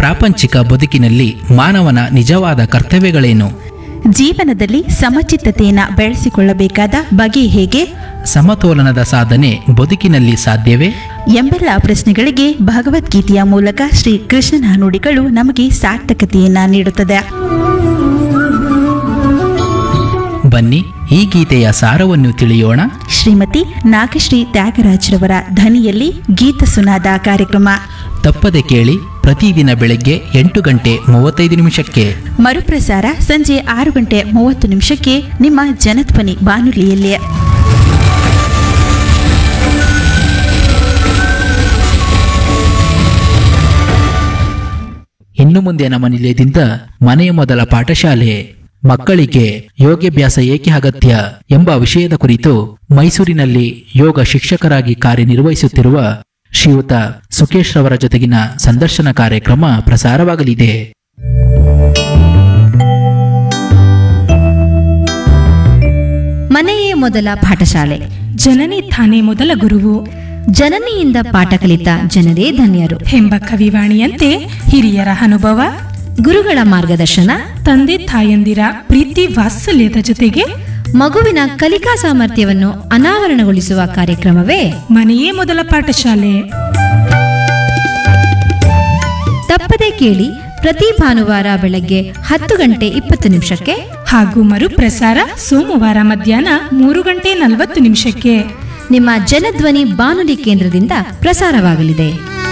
ಪ್ರಾಪಂಚಿಕ ಬದುಕಿನಲ್ಲಿ ಮಾನವನ ನಿಜವಾದ ಕರ್ತವ್ಯಗಳೇನು ಜೀವನದಲ್ಲಿ ಸಮಚಿತ್ತತೆಯನ್ನು ಬೆಳೆಸಿಕೊಳ್ಳಬೇಕಾದ ಬಗೆ ಹೇಗೆ ಸಮತೋಲನದ ಸಾಧನೆ ಬದುಕಿನಲ್ಲಿ ಸಾಧ್ಯವೇ ಎಂಬೆಲ್ಲ ಪ್ರಶ್ನೆಗಳಿಗೆ ಭಗವದ್ಗೀತೆಯ ಮೂಲಕ ಶ್ರೀ ಕೃಷ್ಣನ ನುಡಿಗಳು ನಮಗೆ ಸಾರ್ಥಕತೆಯನ್ನ ನೀಡುತ್ತದೆ ಬನ್ನಿ ಈ ಗೀತೆಯ ಸಾರವನ್ನು ತಿಳಿಯೋಣ ಶ್ರೀಮತಿ ನಾಗಶ್ರೀ ತ್ಯಾಗರಾಜ್ರವರ ಧ್ವನಿಯಲ್ಲಿ ಗೀತ ಸುನಾದ ಕಾರ್ಯಕ್ರಮ ತಪ್ಪದೆ ಕೇಳಿ ಪ್ರತಿದಿನ ಬೆಳಗ್ಗೆ ಎಂಟು ಗಂಟೆ ಮೂವತ್ತೈದು ನಿಮಿಷಕ್ಕೆ ಮರುಪ್ರಸಾರ ಸಂಜೆ ಆರು ಗಂಟೆ ಮೂವತ್ತು ನಿಮಿಷಕ್ಕೆ ನಿಮ್ಮ ಜನಧ್ವನಿ ಬಾನುಲಿಯಲ್ಲಿ ಇನ್ನು ಮುಂದೆ ನಮ್ಮ ನಿಲಯದಿಂದ ಮನೆಯ ಮೊದಲ ಪಾಠಶಾಲೆ ಮಕ್ಕಳಿಗೆ ಯೋಗಾಭ್ಯಾಸ ಏಕೆ ಅಗತ್ಯ ಎಂಬ ವಿಷಯದ ಕುರಿತು ಮೈಸೂರಿನಲ್ಲಿ ಯೋಗ ಶಿಕ್ಷಕರಾಗಿ ಕಾರ್ಯನಿರ್ವಹಿಸುತ್ತಿರುವ ಶ್ರೀಯುತ ಸುಕೇಶ್ ರವರ ಜೊತೆಗಿನ ಸಂದರ್ಶನ ಕಾರ್ಯಕ್ರಮ ಪ್ರಸಾರವಾಗಲಿದೆ ಮನೆಯೇ ಮೊದಲ ಪಾಠಶಾಲೆ ಜನನಿ ತಾನೇ ಮೊದಲ ಗುರುವು ಜನನಿಯಿಂದ ಪಾಠ ಕಲಿತ ಜನರೇ ಧನ್ಯರು ಎಂಬ ಕವಿವಾಣಿಯಂತೆ ಹಿರಿಯರ ಅನುಭವ ಗುರುಗಳ ಮಾರ್ಗದರ್ಶನ ತಂದೆ ತಾಯಂದಿರ ಪ್ರೀತಿ ವಾತ್ಸಲ್ಯದ ಜೊತೆಗೆ ಮಗುವಿನ ಕಲಿಕಾ ಸಾಮರ್ಥ್ಯವನ್ನು ಅನಾವರಣಗೊಳಿಸುವ ಕಾರ್ಯಕ್ರಮವೇ ಮನೆಯೇ ಮೊದಲ ಪಾಠಶಾಲೆ ತಪ್ಪದೆ ಕೇಳಿ ಪ್ರತಿ ಭಾನುವಾರ ಬೆಳಗ್ಗೆ ಹತ್ತು ಗಂಟೆ ಇಪ್ಪತ್ತು ನಿಮಿಷಕ್ಕೆ ಹಾಗೂ ಮರುಪ್ರಸಾರ ಸೋಮವಾರ ಮಧ್ಯಾಹ್ನ ಮೂರು ಗಂಟೆ ನಲವತ್ತು ನಿಮಿಷಕ್ಕೆ ನಿಮ್ಮ ಜನಧ್ವನಿ ಬಾನುಲಿ ಕೇಂದ್ರದಿಂದ ಪ್ರಸಾರವಾಗಲಿದೆ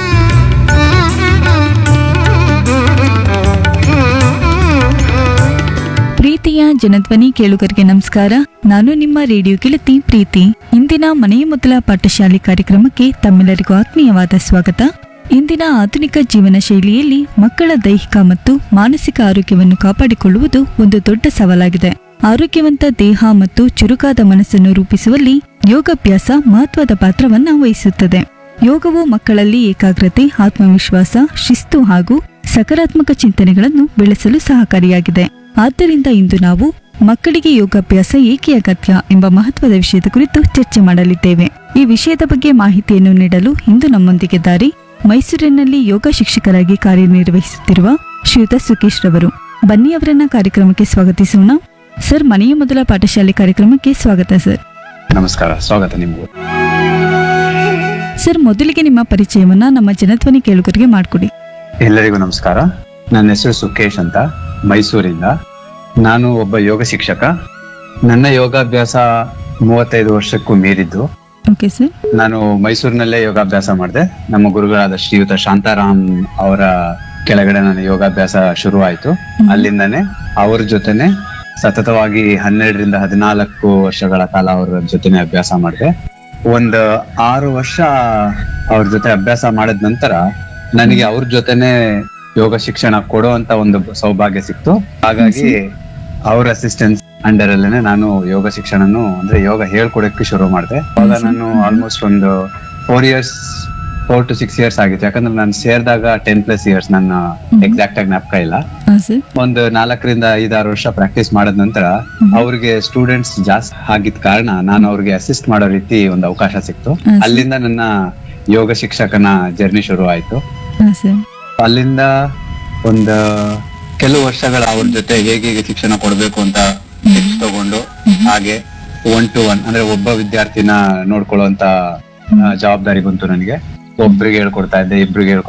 ಪ್ರೀತಿಯ ಜನಧ್ವನಿ ಕೇಳುಗರಿಗೆ ನಮಸ್ಕಾರ ನಾನು ನಿಮ್ಮ ರೇಡಿಯೋ ಗೆಳತಿ ಪ್ರೀತಿ ಇಂದಿನ ಮನೆಯ ಮೊದಲ ಪಾಠಶಾಲೆ ಕಾರ್ಯಕ್ರಮಕ್ಕೆ ತಮ್ಮೆಲ್ಲರಿಗೂ ಆತ್ಮೀಯವಾದ ಸ್ವಾಗತ ಇಂದಿನ ಆಧುನಿಕ ಜೀವನ ಶೈಲಿಯಲ್ಲಿ ಮಕ್ಕಳ ದೈಹಿಕ ಮತ್ತು ಮಾನಸಿಕ ಆರೋಗ್ಯವನ್ನು ಕಾಪಾಡಿಕೊಳ್ಳುವುದು ಒಂದು ದೊಡ್ಡ ಸವಾಲಾಗಿದೆ ಆರೋಗ್ಯವಂತ ದೇಹ ಮತ್ತು ಚುರುಕಾದ ಮನಸ್ಸನ್ನು ರೂಪಿಸುವಲ್ಲಿ ಯೋಗಾಭ್ಯಾಸ ಮಹತ್ವದ ಪಾತ್ರವನ್ನ ವಹಿಸುತ್ತದೆ ಯೋಗವು ಮಕ್ಕಳಲ್ಲಿ ಏಕಾಗ್ರತೆ ಆತ್ಮವಿಶ್ವಾಸ ಶಿಸ್ತು ಹಾಗೂ ಸಕಾರಾತ್ಮಕ ಚಿಂತನೆಗಳನ್ನು ಬೆಳೆಸಲು ಸಹಕಾರಿಯಾಗಿದೆ ಆದ್ದರಿಂದ ಇಂದು ನಾವು ಮಕ್ಕಳಿಗೆ ಯೋಗಾಭ್ಯಾಸ ಏಕೆ ಅಗತ್ಯ ಎಂಬ ಮಹತ್ವದ ವಿಷಯದ ಕುರಿತು ಚರ್ಚೆ ಮಾಡಲಿದ್ದೇವೆ ಈ ವಿಷಯದ ಬಗ್ಗೆ ಮಾಹಿತಿಯನ್ನು ನೀಡಲು ಇಂದು ನಮ್ಮೊಂದಿಗಿದ್ದಾರೆ ಮೈಸೂರಿನಲ್ಲಿ ಯೋಗ ಶಿಕ್ಷಕರಾಗಿ ಕಾರ್ಯನಿರ್ವಹಿಸುತ್ತಿರುವ ಶ್ರೀಯುತ ಸುಕೇಶ್ ರವರು ಬನ್ನಿ ಅವರನ್ನ ಕಾರ್ಯಕ್ರಮಕ್ಕೆ ಸ್ವಾಗತಿಸೋಣ ಸರ್ ಮನೆಯ ಮೊದಲ ಪಾಠಶಾಲೆ ಕಾರ್ಯಕ್ರಮಕ್ಕೆ ಸ್ವಾಗತ ಸರ್ ನಮಸ್ಕಾರ ಸ್ವಾಗತ ನಿಮಗೂ ಸರ್ ಮೊದಲಿಗೆ ನಿಮ್ಮ ಪರಿಚಯವನ್ನ ನಮ್ಮ ಜನಧ್ವನಿ ಕೇಳುಗರಿಗೆ ಮಾಡಿಕೊಡಿ ಎಲ್ಲರಿಗೂ ನಮಸ್ಕಾರ ನನ್ನ ಹೆಸರು ಸುಕೇಶ್ ಅಂತ ಮೈಸೂರಿಂದ ನಾನು ಒಬ್ಬ ಯೋಗ ಶಿಕ್ಷಕ ನನ್ನ ಯೋಗಾಭ್ಯಾಸ ಮೂವತ್ತೈದು ವರ್ಷಕ್ಕೂ ಮೀರಿದ್ದು ಓಕೆ ಸರ್ ನಾನು ಮೈಸೂರಿನಲ್ಲೇ ಯೋಗಾಭ್ಯಾಸ ಮಾಡಿದೆ ನಮ್ಮ ಗುರುಗಳಾದ ಶ್ರೀಯುತ ಶಾಂತಾರಾಮ್ ಅವರ ಕೆಳಗಡೆ ನನ್ನ ಯೋಗಾಭ್ಯಾಸ ಶುರುವಾಯಿತು ಅಲ್ಲಿಂದನೇ ಅವ್ರ ಜೊತೆನೆ ಸತತವಾಗಿ ಹನ್ನೆರಡರಿಂದ ಹದಿನಾಲ್ಕು ವರ್ಷಗಳ ಕಾಲ ಅವರ ಜೊತೆನೆ ಅಭ್ಯಾಸ ಮಾಡಿದೆ ಒಂದು ಆರು ವರ್ಷ ಅವ್ರ ಜೊತೆ ಅಭ್ಯಾಸ ಮಾಡಿದ ನಂತರ ನನಗೆ ಅವ್ರ ಜೊತೆನೆ ಯೋಗ ಶಿಕ್ಷಣ ಕೊಡೋ ಅಂತ ಒಂದು ಸೌಭಾಗ್ಯ ಸಿಕ್ತು ಹಾಗಾಗಿ ಅವ್ರ ಅಸಿಸ್ಟೆನ್ಸ್ ಅಂಡರ್ ಅಲ್ಲೇನೆ ನಾನು ಯೋಗ ಶಿಕ್ಷಣನು ಅಂದ್ರೆ ಯೋಗ ಹೇಳ್ಕೊಡಕ್ಕೆ ಶುರು ಮಾಡಿದೆ ಅವಾಗ ನಾನು ಆಲ್ಮೋಸ್ಟ್ ಒಂದು four years four to six years ಆಗಿತ್ತು ಯಾಕಂದ್ರೆ ನಾನು ಸೇರಿದಾಗ ಟೆನ್ ಪ್ಲಸ್ ಇಯರ್ಸ್ ನನ್ನ ಎಕ್ಸಾಕ್ಟ್ ಆಗಿ ಜ್ಞಾಪಕ ಇಲ್ಲ ಹಾ ಸರ್ ಒಂದು ನಾಲ್ಕರಿಂದ ಐದಾರು ವರ್ಷ ಪ್ರಾಕ್ಟೀಸ್ ಮಾಡಿದ ನಂತರ ಅವ್ರಿಗೆ ಸ್ಟೂಡೆಂಟ್ಸ್ ಜಾಸ್ತಿ ಆಗಿದ್ ಕಾರಣ ನಾನು ಅವ್ರಿಗೆ ಅಸಿಸ್ಟ್ ಮಾಡೋ ರೀತಿ ಒಂದು ಅವಕಾಶ ಸಿಕ್ತು ಹ್ಮ್. ಅಲ್ಲಿಂದ ನನ್ನ ಯೋಗ ಶಿಕ್ಷಕನ ಜರ್ನಿ ಶುರು ಆಯ್ತು ಹಾ ಸರ್ ಅಲ್ಲಿಂದ ಒಂದು ಕೆಲವು ವರ್ಷಗಳ ಅವ್ರ ಜೊತೆ ಹೇಗೆ ಹೇಗೆ ಶಿಕ್ಷಣ ಕೊಡ್ಬೇಕು ಅಂತ ಟಿಪ್ಸ್ ತಗೊಂಡು ಹಾಗೆ ಒನ್ ಟು ಒನ್ ಅಂದ್ರೆ ಒಬ್ಬ ವಿದ್ಯಾರ್ಥಿನ ನೋಡ್ಕೊಳ್ಳುವಂತ ಆ, ಜವಾಬ್ದಾರಿ ಬಂತು ನನಗೆ ಒಬ್ರಿಗೆ ಹೇಳ್ಕೊಡ್ತಾ ಇದ್ದೆ ಇಬ್ರಿಗೆ